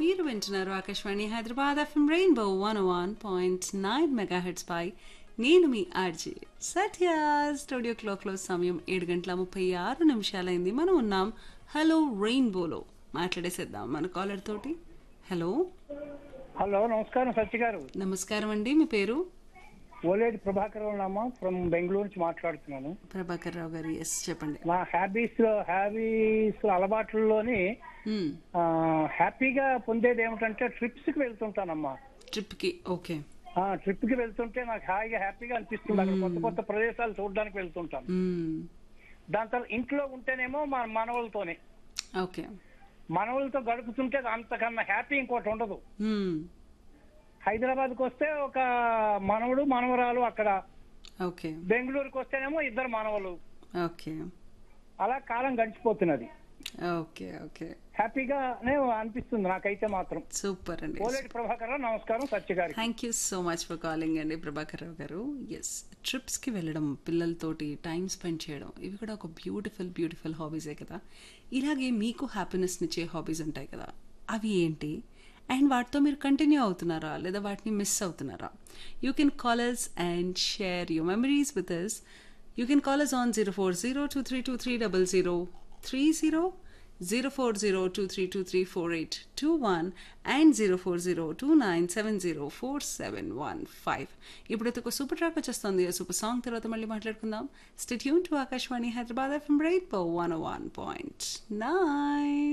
మీరు వింటున్నారు Akashvani Hyderabad FM rainbow one one point nine megahertz పై నేను మీ ఆర్జే సత్య స్టూడియో క్లాక్లో సమయం ఏడు గంటల ముప్పై ఆరు నిమిషాలైంది మనం ఉన్నాం హలో రెయిన్బోలో మాట్లాడేసేద్దాం మన కాలర్ తోటి హలో హలో నమస్కారం సత్య గారు నమస్కారం అండి మీ పేరు ఓలేటి ప్రభాకర్ ఉన్నామా ఫ్రమ్ బెంగళూరు నుంచి మాట్లాడుతున్నాను ప్రభాకర్ రావు గారు ఎస్ చెప్పండి నా హ్యాబీస్ హ్యాబీస్ అలవాట్లలోని మ్మ్. ఆ, హ్యాపీగా పొందేది ఏమిటంటే ట్రిప్స్ కి వెళ్తుంటానమ్మా ట్రిప్కి ఓకే ఆ ట్రిప్ కి వెళ్తుంటే నాకు హాయిగా హ్యాపీగా అనిపిస్తుంది అక్కడ కొత్త కొత్త ప్రదేశాలు చూడడానికి వెళ్తుంటాను మ్మ్. దాని తర్వాత ఇంట్లో ఉంటేనేమో మా మనవలతోనే ఓకే మనవలతో గడుపుతుంటే అంతకన్నా హ్యాపీ ఇంకోటి ఉండదు మ్మ్. హైదరాబాద్కి వస్తే ఒక మనవడు మనవరాలు అక్కడ ఓకే బెంగళూరుకి వస్తేనేమో ఇద్దరు మనవలు ఓకే అలా కాలం గడిచిపోతున్నది ఓకే ఓకే హ్యాపీగానే అనిపిస్తుంది నాకైతే మాత్రం సూపర్ అండి కోలేటి ప్రభాకర్ రావు, నమస్కారం సత్య గారికి thank you so much for calling అండి ప్రభాకర్ రావు గారు ఎస్ ట్రిప్స్కి వెళ్ళడం పిల్లలతోటి టైం స్పెండ్ చేయడం ఇవి కూడా ఒక బ్యూటిఫుల్ బ్యూటిఫుల్ హాబీసే కదా ఇలాగే మీకు హ్యాపీనెస్నిచ్చే హాబీస్ ఉంటాయి కదా అవి ఏంటి అండ్ వాటితో మీరు కంటిన్యూ అవుతున్నారా లేదా వాటిని మిస్ అవుతున్నారా you can call us and share your memories with us you can call us on zero four zero two three two three double zero three zero zero four zero two three two three four eight two one and zero four zero two nine seven zero four seven one five ఇప్పుడైతే ఒక super track వచ్చేస్తుంది ఆ super song తర్వాత మళ్ళీ మాట్లాడుకుందాం stay tuned to Akashvani Hyderabad FM right one one point nine